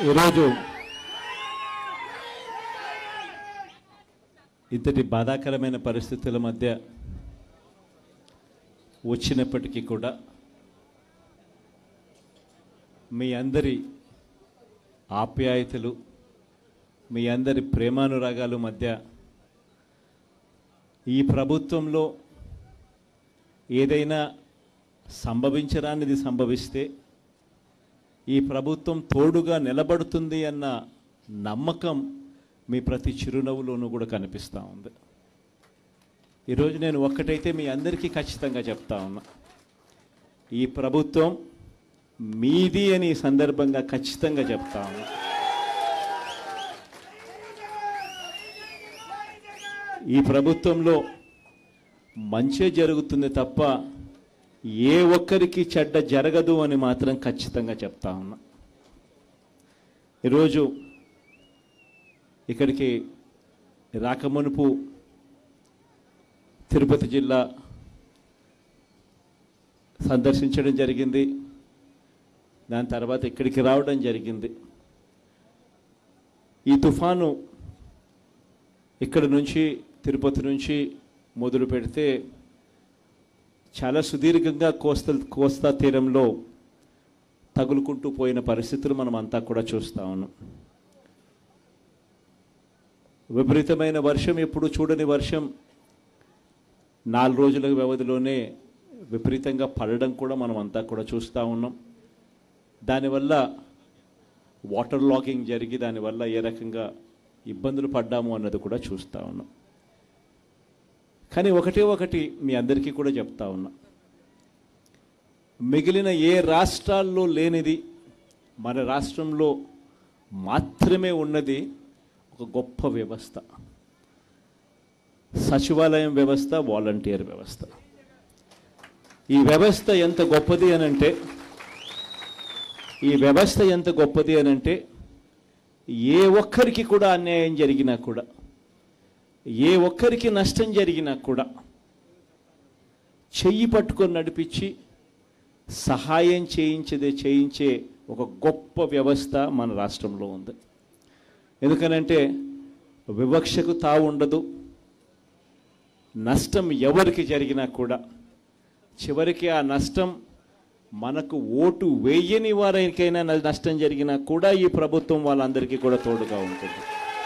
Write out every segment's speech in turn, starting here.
ఈరోజు ఇంతటి బాధాకరమైన పరిస్థితుల మధ్య వచ్చినప్పటికీ కూడా మీ అందరి ఆప్యాయతలు మీ అందరి ప్రేమానురాగాలు మధ్య ఈ ప్రభుత్వంలో ఏదైనా సంభవించరానిది సంభవిస్తే ఈ ప్రభుత్వం తోడుగా నిలబడుతుంది అన్న నమ్మకం మీ ప్రతి చిరునవ్వులోనూ కూడా కనిపిస్తూ ఉంది ఈరోజు నేను ఒక్కటైతే మీ అందరికీ ఖచ్చితంగా చెప్తా ఉన్నా ఈ ప్రభుత్వం మీది అని ఈ సందర్భంగా ఖచ్చితంగా చెప్తా ఉన్నా ఈ ప్రభుత్వంలో మంచే జరుగుతుంది తప్ప ఏ ఒక్కరికి చెడ్డ జరగదు అని మాత్రం ఖచ్చితంగా చెప్తా ఉన్నా ఈరోజు ఇక్కడికి రాకమునుపు తిరుపతి జిల్లా సందర్శించడం జరిగింది దాని తర్వాత ఇక్కడికి రావడం జరిగింది ఈ తుఫాను ఇక్కడ నుంచి తిరుపతి నుంచి మొదలు పెడితే చాలా సుదీర్ఘంగా కోస్తా కోస్తా తీరంలో తగులుకుంటూ పోయిన పరిస్థితులు మనం అంతా కూడా చూస్తా ఉన్నాం విపరీతమైన వర్షం ఎప్పుడు చూడని వర్షం నాలుగు రోజుల వ్యవధిలోనే విపరీతంగా పడడం కూడా మనం అంతా కూడా చూస్తూ ఉన్నాం దానివల్ల వాటర్ లాగింగ్ జరిగి దానివల్ల ఏ రకంగా ఇబ్బందులు పడ్డాము అన్నది కూడా చూస్తూ ఉన్నాం కానీ ఒకటే ఒకటి మీ అందరికీ కూడా చెప్తా ఉన్నా మిగిలిన ఏ రాష్ట్రాల్లో లేనిది మన రాష్ట్రంలో మాత్రమే ఉన్నది ఒక గొప్ప వ్యవస్థ సచివాలయం వ్యవస్థ వాలంటీర్ వ్యవస్థ ఈ వ్యవస్థ ఎంత గొప్పది అనంటే ఈ వ్యవస్థ ఎంత గొప్పది అనంటే ఏ ఒక్కరికి కూడా అన్యాయం జరిగినా కూడా ఏ ఒక్కరికి నష్టం జరిగినా కూడా చెయ్యి పట్టుకొని నడిపించి సహాయం చేయించేదే చేయించే ఒక గొప్ప వ్యవస్థ మన రాష్ట్రంలో ఉంది ఎందుకనంటే వివక్షకు తావు ఉండదు నష్టం ఎవరికి జరిగినా కూడా చివరికి ఆ నష్టం మనకు ఓటు వేయని వారికైనా నష్టం జరిగినా కూడా ఈ ప్రభుత్వం వాళ్ళందరికీ కూడా తోడుగా ఉంటుంది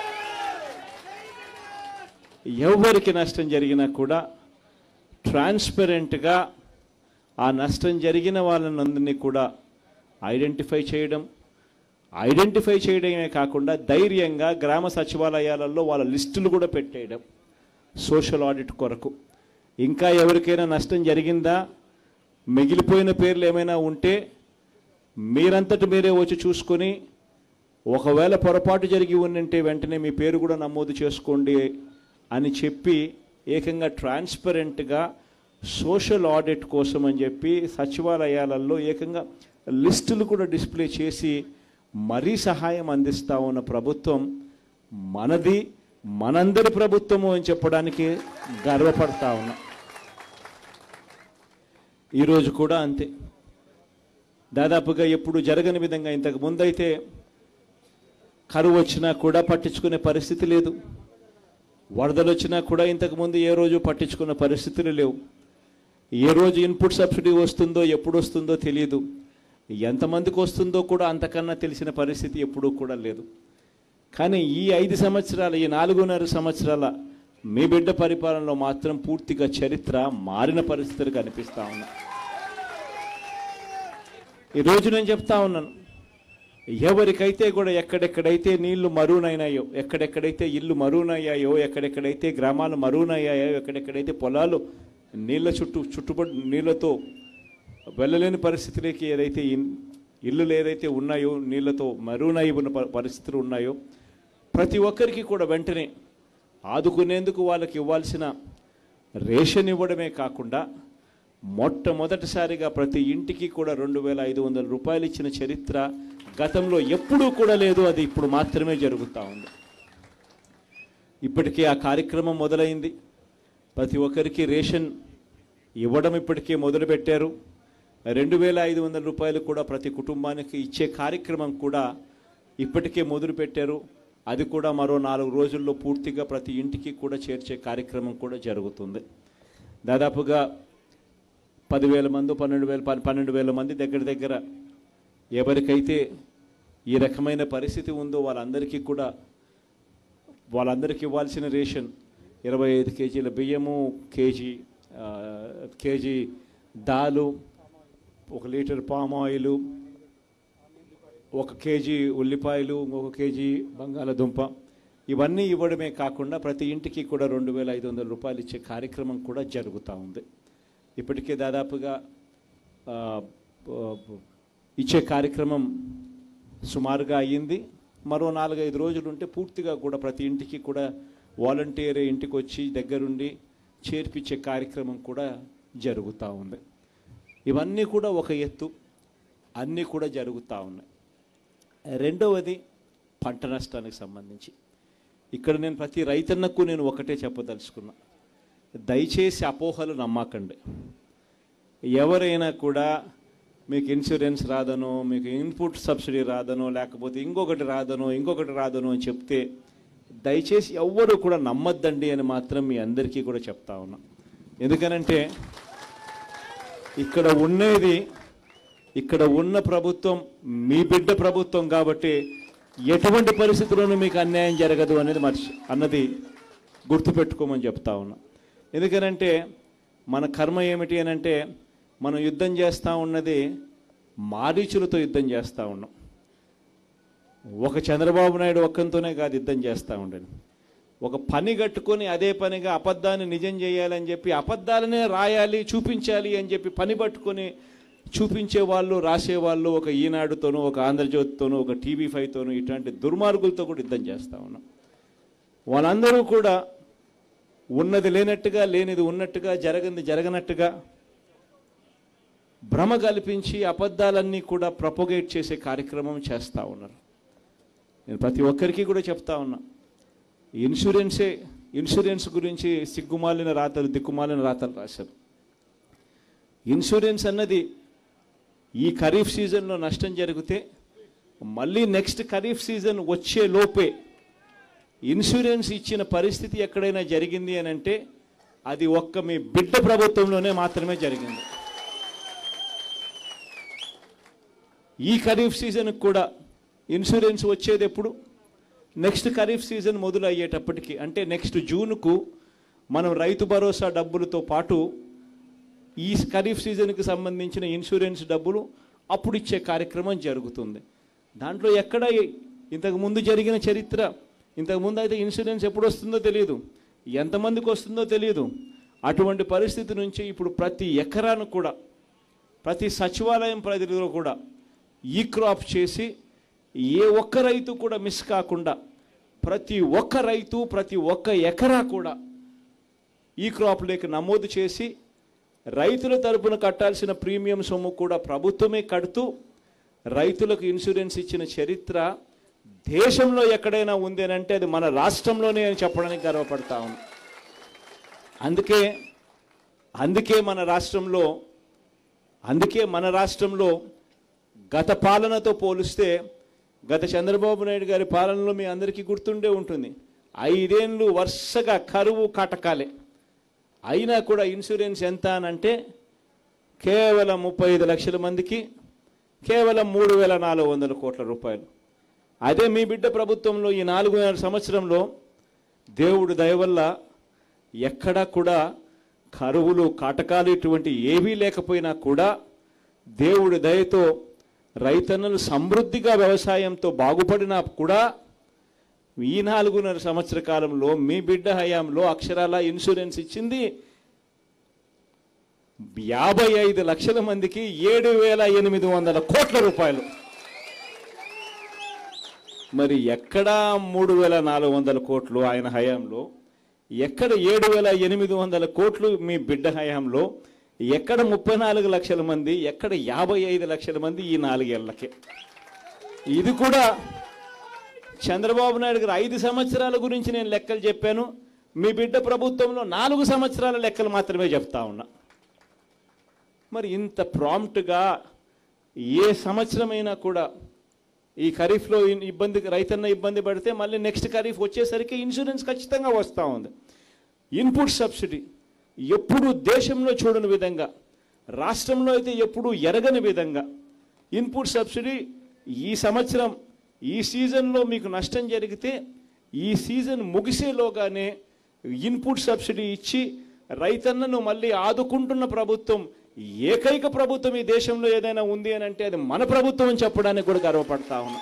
ఎవరికి నష్టం జరిగినా కూడా ట్రాన్స్పరెంట్గా ఆ నష్టం జరిగిన వాళ్ళనందరినీ కూడా ఐడెంటిఫై చేయడం ఐడెంటిఫై చేయడమే కాకుండా ధైర్యంగా గ్రామ సచివాలయాలలో వాళ్ళ లిస్టులు కూడా పెట్టేయడం సోషల్ ఆడిట్ కొరకు ఇంకా ఎవరికైనా నష్టం జరిగిందా మిగిలిపోయిన పేర్లు ఏమైనా ఉంటే మీరంతటి మీరే వచ్చి చూసుకొని ఒకవేళ పొరపాటు జరిగి ఉండింటే వెంటనే మీ పేరు కూడా నమోదు చేసుకోండి అని చెప్పి ఏకంగా ట్రాన్స్పరెంట్గా సోషల్ ఆడిట్ కోసం అని చెప్పి సచివాలయాలలో ఏకంగా లిస్టులు కూడా డిస్ప్లే చేసి మరీ సహాయం అందిస్తా ఉన్న ప్రభుత్వం మనది మనందరి ప్రభుత్వము అని చెప్పడానికి గర్వపడతా ఉన్నా ఈరోజు కూడా అంతే దాదాపుగా ఎప్పుడు జరగని విధంగా ఇంతకు ముందైతే కరువు వచ్చినా కూడా పట్టించుకునే పరిస్థితి లేదు వరదలు వచ్చినా కూడా ఇంతకుముందు ఏ రోజు పట్టించుకున్న పరిస్థితులు లేవు ఏ రోజు ఇన్పుట్ సబ్సిడీ వస్తుందో ఎప్పుడు వస్తుందో తెలియదు ఎంతమందికి వస్తుందో కూడా అంతకన్నా తెలిసిన పరిస్థితి ఎప్పుడూ కూడా లేదు కానీ ఈ ఐదు సంవత్సరాల ఈ నాలుగున్నర సంవత్సరాల మీ బిడ్డ పరిపాలనలో మాత్రం పూర్తిగా చరిత్ర మారిన పరిస్థితులు కనిపిస్తా ఉన్నాయి ఈరోజు నేను చెప్తా ఉన్నాను ఎవరికైతే కూడా ఎక్కడెక్కడైతే నీళ్లు మరువునైనాయో ఎక్కడెక్కడైతే ఇల్లు మరువునయ్యాయో ఎక్కడెక్కడైతే గ్రామాలు మరువునయ్యాయో ఎక్కడెక్కడైతే పొలాలు నీళ్ళ చుట్టూ చుట్టుపడి నీళ్ళతో వెళ్ళలేని పరిస్థితులకి ఏదైతే ఇన్- ఇల్లులు ఏదైతే ఉన్నాయో నీళ్ళతో మరువునై ఉన్న ప- పరిస్థితులు ఉన్నాయో ప్రతి ఒక్కరికి కూడా వెంటనే ఆదుకునేందుకు వాళ్ళకి ఇవ్వాల్సిన రేషన్ ఇవ్వడమే కాకుండా మొట్టమొదటిసారిగా ప్రతి ఇంటికి కూడా రెండు వేల ఐదు వందల రూపాయలు ఇచ్చిన చరిత్ర గతంలో ఎప్పుడూ కూడా లేదు అది ఇప్పుడు మాత్రమే జరుగుతూ ఉంది ఇప్పటికే ఆ కార్యక్రమం మొదలైంది ప్రతి ఒక్కరికి రేషన్ ఇవ్వడం ఇప్పటికే మొదలుపెట్టారు రెండు వేల ఐదు వందల రూపాయలు కూడా ప్రతి కుటుంబానికి ఇచ్చే కార్యక్రమం కూడా ఇప్పటికే మొదలు పెట్టారు అది కూడా మరో నాలుగు రోజుల్లో పూర్తిగా ప్రతి ఇంటికి కూడా చేర్చే కార్యక్రమం కూడా జరుగుతుంది దాదాపుగా పదివేల మంది పన్నెండు వేల పన్- పన్నెండు వేల మంది దగ్గర దగ్గర ఎవరికైతే ఈ రకమైన పరిస్థితి ఉందో వాళ్ళందరికీ కూడా వాళ్ళందరికీ ఇవ్వాల్సిన రేషన్ ఇరవై ఐదు కేజీల బియ్యము కేజీ ఆ, కేజీ దాలు ఒక లీటర్ పామ్ ఆయిల్ ఒక కేజీ ఉల్లిపాయలు ఇంకొక కేజీ బంగాళదుంప ఇవన్నీ ఇవ్వడమే కాకుండా ప్రతి ఇంటికి కూడా రెండు వేల ఐదు వందల రూపాయలు ఇచ్చే కార్యక్రమం కూడా జరుగుతూ ఉంది ఇప్పటికే దాదాపుగా ఆ, ఆ, ఇచ్చే కార్యక్రమం సుమారుగా అయ్యింది మరో నాలుగైదు రోజులు ఉంటే పూర్తిగా కూడా ప్రతి ఇంటికి కూడా వాలంటీర్ ఇంటికి వచ్చి దగ్గరుండి చేర్పించే కార్యక్రమం కూడా జరుగుతూ ఉంది ఇవన్నీ కూడా ఒక ఎత్తు అన్నీ కూడా జరుగుతూ ఉన్నాయి రెండవది పంట నష్టానికి సంబంధించి ఇక్కడ నేను ప్రతి రైతన్నకు నేను ఒకటే చెప్పదలుచుకున్నా దయచేసి అపోహలు నమ్మకండి ఎవరైనా కూడా మీకు ఇన్సూరెన్స్ రాదనో మీకు ఇన్పుట్ సబ్సిడీ రాదనో లేకపోతే ఇంకొకటి రాదనో ఇంకొకటి రాదనో అని చెప్తే దయచేసి ఎవ్వరూ కూడా నమ్మద్దండి అని మాత్రం మీ అందరికీ కూడా చెప్తా ఉన్నా ఎందుకనంటే ఇక్కడ ఉన్నది ఇక్కడ ఉన్న ప్రభుత్వం మీ బిడ్డ ప్రభుత్వం కాబట్టి ఎటువంటి పరిస్థితుల్లోనూ మీకు అన్యాయం జరగదు అనేది మర్చి అన్నది గుర్తుపెట్టుకోమని చెప్తా ఉన్నా ఎందుకనంటే మన కర్మ ఏమిటి అని అంటే మనం యుద్ధం చేస్తూ ఉన్నది మారీచులతో యుద్ధం చేస్తూ ఉన్నాం ఒక చంద్రబాబు నాయుడు ఒక్కంతోనే కాదు యుద్ధం చేస్తూ ఉండేది ఒక పని కట్టుకొని అదే పనిగా అబద్ధాన్ని నిజం చేయాలని చెప్పి అబద్ధాలనే రాయాలి చూపించాలి అని చెప్పి పని పట్టుకొని చూపించే వాళ్ళు రాసేవాళ్ళు ఒక ఈనాడుతోనూ ఒక ఆంధ్రజ్యోతితోనూ ఒక టీవీ ఫైవ్తోనూ ఇట్లాంటి దుర్మార్గులతో కూడా యుద్ధం చేస్తూ ఉన్నాం వాళ్ళందరూ కూడా ఉన్నది లేనట్టుగా లేనిది ఉన్నట్టుగా జరగంది జరగనట్టుగా భ్రమ కల్పించి అబద్ధాలన్నీ కూడా ప్రపోగేట్ చేసే కార్యక్రమం చేస్తూ ఉన్నారు నేను ప్రతి ఒక్కరికి కూడా చెప్తా ఉన్నా ఇన్సూరెన్సే ఇన్సూరెన్స్ గురించి సిగ్గుమాలిన రాతలు దిక్కుమాలిన రాతలు రాశారు ఇన్సూరెన్స్ అన్నది ఈ ఖరీఫ్ సీజన్లో నష్టం జరిగితే మళ్ళీ నెక్స్ట్ ఖరీఫ్ సీజన్ వచ్చే లోపే ఇన్సూరెన్స్ ఇచ్చిన పరిస్థితి ఎక్కడైనా జరిగింది అని అంటే అది ఒక్క మీ బిడ్డ ప్రభుత్వంలోనే మాత్రమే జరిగింది ఈ ఖరీఫ్ సీజన్కి కూడా ఇన్సూరెన్స్ వచ్చేది ఎప్పుడు నెక్స్ట్ ఖరీఫ్ సీజన్ మొదలు అయ్యేటప్పటికి అంటే నెక్స్ట్ జూన్కు మనం రైతు భరోసా డబ్బులతో పాటు ఈ ఖరీఫ్ సీజన్కి సంబంధించిన ఇన్సూరెన్స్ డబ్బులు అప్పుడు ఇచ్చే కార్యక్రమం జరుగుతుంది దాంట్లో ఎక్కడ ఇంతకు ముందు జరిగిన చరిత్ర ఇంతకు ముందు అయితే ఇన్సూరెన్స్ ఎప్పుడు వస్తుందో తెలియదు ఎంతమందికి వస్తుందో తెలియదు అటువంటి పరిస్థితి నుంచి ఇప్పుడు ప్రతి ఎకరాను కూడా ప్రతి సచివాలయం పరిధిలో కూడా ఈ క్రాప్ చేసి ఏ ఒక్క రైతు కూడా మిస్ కాకుండా ప్రతి ఒక్క రైతు ప్రతి ఒక్క ఎకరా కూడా ఈ క్రాప్ లేక నమోదు చేసి రైతుల తరపున కట్టాల్సిన ప్రీమియం సొమ్ము కూడా ప్రభుత్వమే కడుతూ రైతులకు ఇన్సూరెన్స్ ఇచ్చిన చరిత్ర దేశంలో ఎక్కడైనా ఉంది అని అంటే అది మన రాష్ట్రంలోనే అని చెప్పడానికి గర్వపడతా ఉన్నాం అందుకే అందుకే మన రాష్ట్రంలో అందుకే మన రాష్ట్రంలో గత పాలనతో పోలిస్తే గత చంద్రబాబు నాయుడు గారి పాలనలో మీ అందరికీ గుర్తుండే ఉంటుంది ఐదేళ్ళు వరుసగా కరువు కాటకాలే అయినా కూడా ఇన్సూరెన్స్ ఎంత అని అంటే కేవలం ముప్పై ఐదు లక్షల మందికి కేవలం మూడు వేల నాలుగు వందల కోట్ల రూపాయలు అదే మీ బిడ్డ ప్రభుత్వంలో ఈ నాలుగున్నర సంవత్సరంలో దేవుడు దయ వల్ల ఎక్కడా కూడా కరువులు కాటకాలు ఇటువంటి ఏవీ లేకపోయినా కూడా దేవుడి దయతో రైతన్నలు సమృద్ధిగా వ్యవసాయంతో బాగుపడినా కూడా ఈ నాలుగున్నర సంవత్సర కాలంలో మీ బిడ్డ హయాంలో అక్షరాల ఇన్సూరెన్స్ ఇచ్చింది యాభై ఐదు లక్షల మందికి ఏడు వేల ఎనిమిది వందల కోట్ల రూపాయలు మరి ఎక్కడ మూడు వేల నాలుగు వందల కోట్లు ఆయన హయాంలో ఎక్కడ ఏడు వేల ఎనిమిది వందల కోట్లు మీ బిడ్డ హయాంలో ఎక్కడ ముప్పై నాలుగు లక్షల మంది ఎక్కడ యాభై ఐదు లక్షల మంది ఈ నాలుగేళ్లకే ఇది కూడా చంద్రబాబు నాయుడు గారు ఐదు సంవత్సరాల గురించి నేను లెక్కలు చెప్పాను మీ బిడ్డ ప్రభుత్వంలో నాలుగు సంవత్సరాల లెక్కలు మాత్రమే చెప్తా ఉన్నా మరి ఇంత ప్రాంప్ట్గా ఏ సంవత్సరమైనా కూడా ఈ ఖరీఫ్లో ఇన్- ఇబ్బంది రైతన్న ఇబ్బంది పడితే మళ్ళీ నెక్స్ట్ ఖరీఫ్ వచ్చేసరికి ఇన్సూరెన్స్ ఖచ్చితంగా వస్తూ ఉంది ఇన్పుట్ సబ్సిడీ ఎప్పుడు దేశంలో చూడని విధంగా రాష్ట్రంలో అయితే ఎప్పుడు ఎరగని విధంగా ఇన్పుట్ సబ్సిడీ ఈ సంవత్సరం ఈ సీజన్లో మీకు నష్టం జరిగితే ఈ సీజన్ ముగిసేలోగానే ఇన్పుట్ సబ్సిడీ ఇచ్చి రైతన్నను మళ్ళీ ఆదుకుంటున్న ప్రభుత్వం ఏకైక ప్రభుత్వం ఈ దేశంలో ఏదైనా ఉంది అని అంటే అది మన ప్రభుత్వం అని చెప్పడానికి కూడా గర్వపడతా ఉన్నాం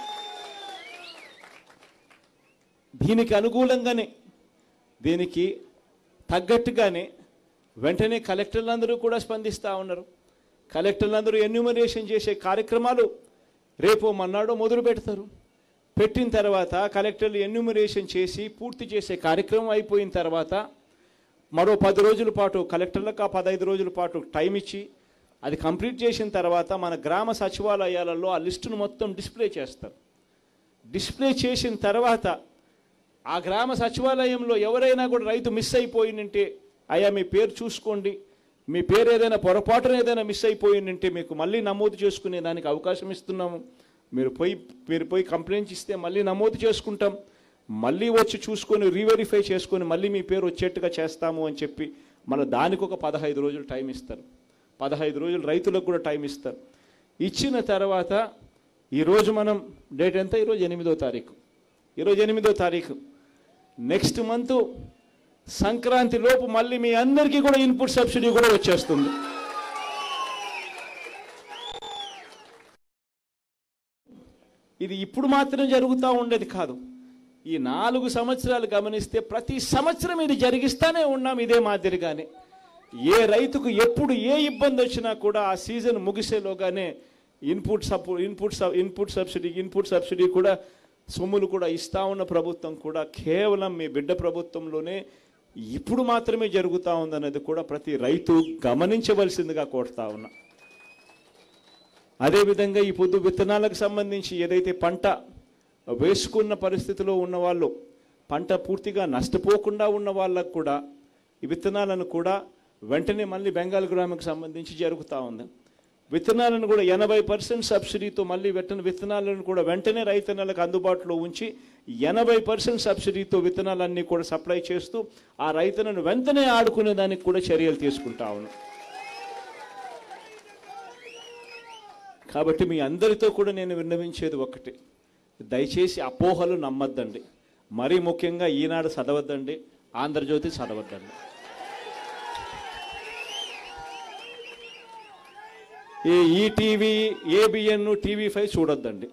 దీనికి అనుకూలంగానే దీనికి తగ్గట్టుగానే వెంటనే కలెక్టర్లందరూ కూడా స్పందిస్తూ ఉన్నారు కలెక్టర్లందరూ ఎన్యూమరేషన్ చేసే కార్యక్రమాలు రేపు మన్నాడో మొదలు పెడతారు పెట్టిన తర్వాత కలెక్టర్లు ఎన్యూమరేషన్ చేసి పూర్తి చేసే కార్యక్రమం అయిపోయిన తర్వాత మరో పది రోజుల పాటు కలెక్టర్లకు ఆ పదహైదు రోజుల పాటు టైం ఇచ్చి అది కంప్లీట్ చేసిన తర్వాత మన గ్రామ సచివాలయాలలో ఆ లిస్టును మొత్తం డిస్ప్లే చేస్తారు డిస్ప్లే చేసిన తర్వాత ఆ గ్రామ సచివాలయంలో ఎవరైనా కూడా రైతు మిస్ అయిపోయిందంటే అయ్యా మీ పేరు చూసుకోండి మీ పేరు ఏదైనా పొరపాటున ఏదైనా మిస్ అయిపోయిందంటే మీకు మళ్ళీ నమోదు చేసుకునే దానికి అవకాశం ఇస్తున్నాము మీరు పోయి మీరు పోయి కంప్లైంట్ ఇస్తే మళ్ళీ నమోదు చేసుకుంటాం మళ్ళీ వచ్చి చూసుకొని రీవెరిఫై చేసుకొని మళ్ళీ మీ పేరు వచ్చేట్టుగా చేస్తాము అని చెప్పి మన దానికి ఒక పదహైదు రోజులు టైం ఇస్తారు పదహైదు రోజులు రైతులకు కూడా టైం ఇస్తారు ఇచ్చిన తర్వాత ఈరోజు మనం డేట్ ఎంత ఈరోజు ఎనిమిదో తారీఖు ఈరోజు ఎనిమిదో తారీఖు నెక్స్ట్ మంత్ సంక్రాంతి లోపు మళ్ళీ మీ అందరికీ కూడా ఇన్పుట్ సబ్సిడీ కూడా వచ్చేస్తుంది ఇది ఇప్పుడు మాత్రం జరుగుతూ ఉండేది కాదు ఈ నాలుగు సంవత్సరాలు గమనిస్తే ప్రతి సంవత్సరం ఇది జరిగిస్తానే ఉన్నాం ఇదే మాదిరిగానే ఏ రైతుకు ఎప్పుడు ఏ ఇబ్బంది వచ్చినా కూడా ఆ సీజన్ ముగిసేలోగానే input sub input sub input subsidy input subsidy కూడా సొమ్ములు కూడా ఇస్తా ఉన్న ప్రభుత్వం కూడా కేవలం మీ బిడ్డ ప్రభుత్వంలోనే ఇప్పుడు మాత్రమే జరుగుతూ ఉందన్నది కూడా ప్రతి రైతు గమనించవలసిందిగా కోరుతా ఉన్నా అదేవిధంగా ఈ పొద్దు విత్తనాలకు సంబంధించి ఏదైతే పంట వేసుకున్న పరిస్థితిలో ఉన్న వాళ్ళు పంట పూర్తిగా నష్టపోకుండా ఉన్న వాళ్ళకు కూడా ఈ విత్తనాలను కూడా వెంటనే మళ్ళీ బెంగాల్ గ్రామకు సంబంధించి జరుగుతూ ఉంది విత్తనాలను కూడా ఎనభై పర్సెంట్ సబ్సిడీతో మళ్ళీ వెట్టన విత్తనాలను కూడా వెంటనే రైతన్నలకు అందుబాటులో ఉంచి ఎనభై పర్సెంట్ సబ్సిడీతో విత్తనాలన్నీ కూడా సప్లై చేస్తూ ఆ రైతన్నను వెంటనే ఆడుకునే దానికి కూడా చర్యలు తీసుకుంటా ఉన్నాం కాబట్టి మీ అందరితో కూడా నేను విన్నవించేది ఒకటి దయచేసి అపోహలు నమ్మద్దండి మరీ ముఖ్యంగా ఈనాడు చదవద్దండి ఆంధ్రజ్యోతి చదవద్దండి ఈ ఈటీవీ ఏబిఎన్ టీవీ ఫైవ్ చూడొద్దండి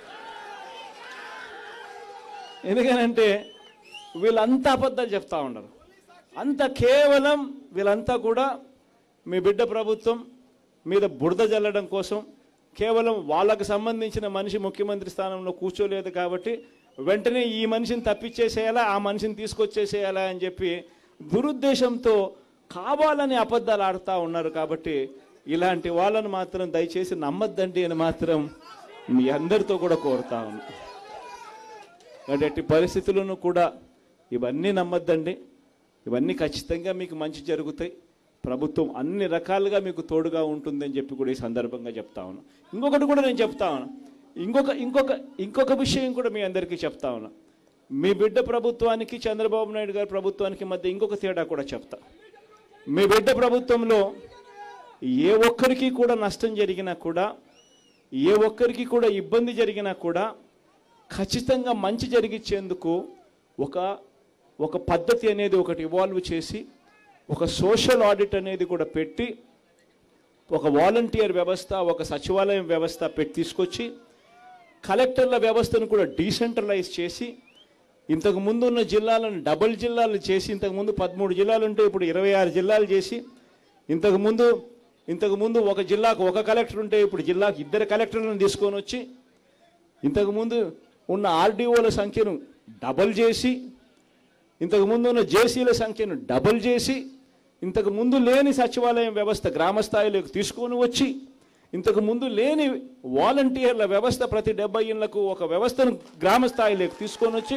ఎందుకనంటే వీళ్ళంతా అబద్ధాలు చెప్తా ఉన్నారు అంత కేవలం వీళ్ళంతా కూడా మీ బిడ్డ ప్రభుత్వం మీద బురద జల్లడం కోసం కేవలం వాళ్ళకు సంబంధించిన మనిషి ముఖ్యమంత్రి స్థానంలో కూర్చోలేదు కాబట్టి వెంటనే ఈ మనిషిని తప్పించేసేయాలా ఆ మనిషిని తీసుకొచ్చేసేయాలా అని చెప్పి దురుద్దేశంతో కావాలని అబద్ధాలు ఆడుతూ ఉన్నారు కాబట్టి ఇలాంటి వాళ్ళను మాత్రం దయచేసి నమ్మద్దండి అని మాత్రం మీ అందరితో కూడా కోరుతా ఉన్నాను కాబట్టి ఎట్టి పరిస్థితులను కూడా ఇవన్నీ నమ్మద్దండి ఇవన్నీ ఖచ్చితంగా మీకు మంచి జరుగుతాయి ప్రభుత్వం అన్ని రకాలుగా మీకు తోడుగా ఉంటుందని చెప్పి కూడా ఈ సందర్భంగా చెప్తా ఉన్నా ఇంకొకటి కూడా నేను చెప్తా ఉన్నా ఇంకొక ఇంకొక ఇంకొక విషయం కూడా మీ అందరికీ చెప్తా ఉన్నా మీ బిడ్డ ప్రభుత్వానికి చంద్రబాబు నాయుడు గారి ప్రభుత్వానికి మధ్య ఇంకొక తేడా కూడా చెప్తా మీ బిడ్డ ప్రభుత్వంలో ఏ ఒక్కరికి కూడా నష్టం జరిగినా కూడా ఏ ఒక్కరికి కూడా ఇబ్బంది జరిగినా కూడా ఖచ్చితంగా మంచి జరిగించేందుకు ఒక ఒక పద్ధతి అనేది ఒకటి ఇవాల్వ్ చేసి ఒక సోషల్ ఆడిట్ అనేది కూడా పెట్టి ఒక వాలంటీర్ వ్యవస్థ ఒక సచివాలయం వ్యవస్థ పెట్టి తీసుకొచ్చి కలెక్టర్ల వ్యవస్థను కూడా డీసెంట్రలైజ్ చేసి ఇంతకు ముందు ఉన్న జిల్లాలను డబుల్ జిల్లాలు చేసి ఇంతకు ముందు పదమూడు జిల్లాలు ఉంటే ఇప్పుడు ఇరవై ఆరు జిల్లాలు చేసి ఇంతకు ముందు ఇంతకు ముందు ఒక జిల్లాకు ఒక కలెక్టర్ ఉంటే ఇప్పుడు జిల్లాకు ఇద్దరు కలెక్టర్లను తీసుకొని వచ్చి ఇంతకు ముందు ఉన్న ఆర్డీఓల సంఖ్యను డబల్ చేసి ఇంతకు ముందు ఉన్న జేసీల సంఖ్యను డబల్ చేసి ఇంతకు ముందు లేని సచివాలయం వ్యవస్థ గ్రామ స్థాయిలోకి తీసుకొని వచ్చి ఇంతకు ముందు లేని వాలంటీర్ల వ్యవస్థ ప్రతి డెబ్బై ఇళ్లకు ఒక వ్యవస్థను గ్రామ స్థాయిలోకి తీసుకొని వచ్చి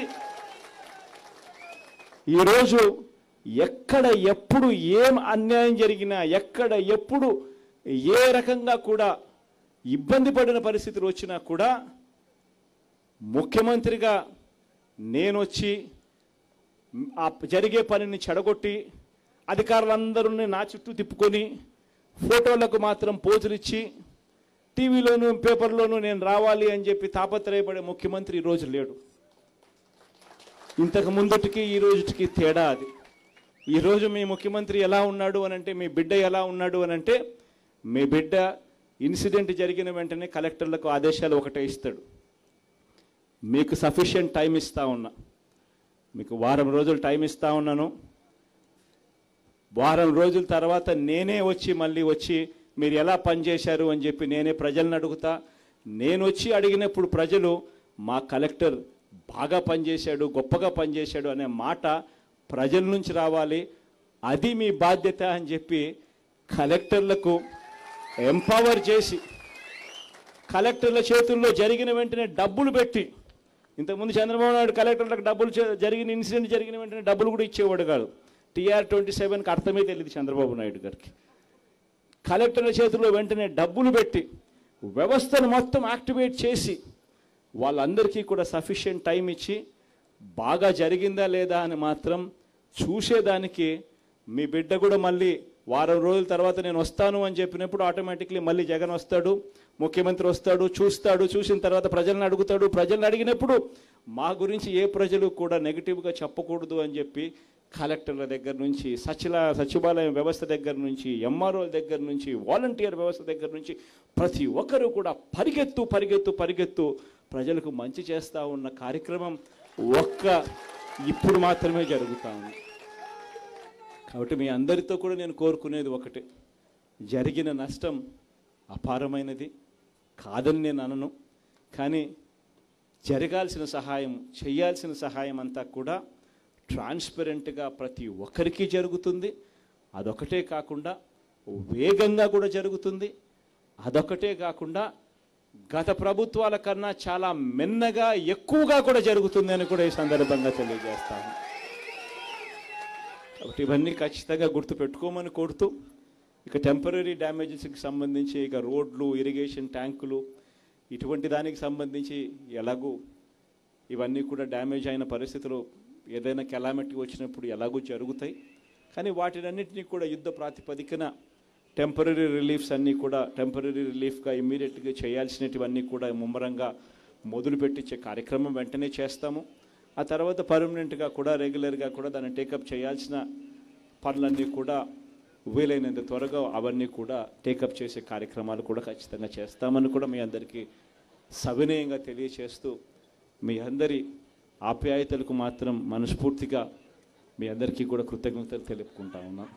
ఈరోజు ఎక్కడ ఎప్పుడు ఏం అన్యాయం జరిగినా ఎక్కడ ఎప్పుడు ఏ రకంగా కూడా ఇబ్బంది పడిన పరిస్థితులు వచ్చినా కూడా ముఖ్యమంత్రిగా నేను వచ్చి ఆ జరిగే పనిని చెడగొట్టి అధికారులందరూ నా చుట్టూ తిప్పుకొని ఫోటోలకు మాత్రం పోజులు ఇచ్చి టీవీలోను పేపర్లోనూ నేను రావాలి అని చెప్పి తాపత్రయపడే ముఖ్యమంత్రి ఈరోజు లేడు ఇంతకు ముందుటికి ఈ రోజుకి తేడా అది ఈరోజు మీ ముఖ్యమంత్రి ఎలా ఉన్నాడు అని అంటే మీ బిడ్డ ఎలా ఉన్నాడు అని అంటే మీ బిడ్డ ఇన్సిడెంట్ జరిగిన వెంటనే కలెక్టర్లకు ఆదేశాలు ఒకటే ఇస్తాడు మీకు సఫిషియంట్ టైం ఇస్తా ఉన్నా మీకు వారం రోజులు టైం ఇస్తా ఉన్నాను వారం రోజుల తర్వాత నేనే వచ్చి మళ్ళీ వచ్చి మీరు ఎలా పనిచేశారు అని చెప్పి నేనే ప్రజలను అడుగుతా నేను వచ్చి అడిగినప్పుడు ప్రజలు మా కలెక్టర్ బాగా పనిచేశాడు గొప్పగా పనిచేశాడు అనే మాట ప్రజల నుంచి రావాలి అది మీ బాధ్యత అని చెప్పి కలెక్టర్లకు ఎంపవర్ చేసి కలెక్టర్ల చేతుల్లో జరిగిన వెంటనే డబ్బులు పెట్టి ఇంతకుముందు చంద్రబాబు నాయుడు కలెక్టర్లకు డబ్బులు చే- జరిగిన ఇన్సిడెంట్ జరిగిన వెంటనే డబ్బులు కూడా ఇచ్చేవాడు కాదు టీఆర్ ట్వంటీ సెవెన్కి అర్థమే తెలియదు చంద్రబాబు నాయుడు గారికి కలెక్టర్ల చేతుల్లో వెంటనే డబ్బులు పెట్టి వ్యవస్థను మొత్తం యాక్టివేట్ చేసి వాళ్ళందరికీ కూడా సఫిషియెంట్ టైం ఇచ్చి బాగా జరిగిందా లేదా అని మాత్రం చూసేదానికి మీ బిడ్డ కూడా మళ్ళీ వారం రోజుల తర్వాత నేను వస్తాను అని చెప్పినప్పుడు ఆటోమేటిక్లీ మళ్ళీ జగన్ వస్తాడు ముఖ్యమంత్రి వస్తాడు చూస్తాడు చూసిన తర్వాత ప్రజలను అడుగుతాడు ప్రజలను అడిగినప్పుడు మా గురించి ఏ ప్రజలు కూడా నెగిటివ్గా చెప్పకూడదు అని చెప్పి కలెక్టర్ల దగ్గర నుంచి సచిల సచివాలయం వ్యవస్థ దగ్గర నుంచి ఎంఆర్ఓల దగ్గర నుంచి వాలంటీర్ వ్యవస్థ దగ్గర నుంచి ప్రతి ఒక్కరూ కూడా పరిగెత్తు పరిగెత్తు పరిగెత్తు ప్రజలకు మంచి చేస్తూ ఉన్న కార్యక్రమం ఒక్క ఇప్పుడు మాత్రమే జరుగుతూ ఉంది కాబట్టి మీ అందరితో కూడా నేను కోరుకునేది ఒకటే జరిగిన నష్టం అపారమైనది కాదని నేను అనను కానీ జరగాల్సిన సహాయం చేయాల్సిన సహాయం అంతా కూడా ట్రాన్స్పరెంట్గా ప్రతి ఒక్కరికి జరుగుతుంది అదొకటే కాకుండా వేగంగా కూడా జరుగుతుంది అదొకటే కాకుండా గత ప్రభుత్వాల కన్నా చాలా మెన్నగా ఎక్కువగా కూడా జరుగుతుంది అని కూడా ఈ సందర్భంగా తెలియజేస్తాను కాబట్టి ఇవన్నీ ఖచ్చితంగా గుర్తు పెట్టుకోమని కోరుతూ ఇక టెంపరీ డ్యామేజెస్కి సంబంధించి ఇక రోడ్లు ఇరిగేషన్ ట్యాంకులు ఇటువంటి దానికి సంబంధించి ఎలాగూ ఇవన్నీ కూడా డ్యామేజ్ అయిన పరిస్థితులు ఏదైనా కెలామిటీ వచ్చినప్పుడు ఎలాగూ జరుగుతాయి కానీ వాటినన్నింటినీ కూడా యుద్ధ ప్రాతిపదికన టెంపరీ రిలీఫ్స్ అన్నీ కూడా టెంపరీ రిలీఫ్గా ఇమ్మీడియట్గా చేయాల్సినటివన్నీ కూడా ముమ్మరంగా మొదలు పెట్టించే కార్యక్రమం వెంటనే చేస్తాము ఆ తర్వాత పర్మనెంట్గా కూడా రెగ్యులర్గా కూడా దాన్ని టేకప్ చేయాల్సిన పనులన్నీ కూడా వీలైనంత త్వరగా అవన్నీ కూడా టేకప్ చేసే కార్యక్రమాలు కూడా ఖచ్చితంగా చేస్తామని కూడా మీ అందరికీ సవినయంగా తెలియచేస్తూ మీ అందరి ఆప్యాయతలకు మాత్రం మనస్ఫూర్తిగా మీ అందరికీ కూడా కృతజ్ఞతలు తెలుపుకుంటా ఉన్నాం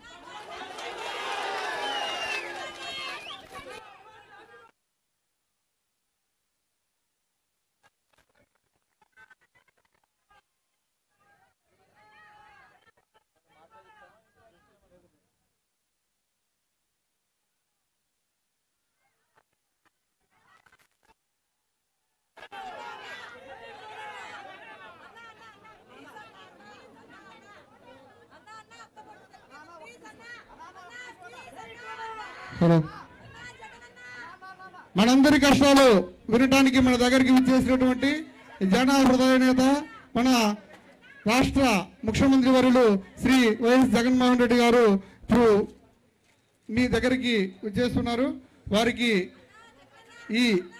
హలో మనందరి కష్టాలు వినటానికి మన దగ్గరికి విచ్చేసినటువంటి జన హృదయ నేత మన రాష్ట్ర ముఖ్యమంత్రి వర్యులు శ్రీ వైఎస్ జగన్మోహన్ రెడ్డి గారు ఇప్పుడు మీ దగ్గరికి విచ్చేస్తున్నారు వారికి ఈ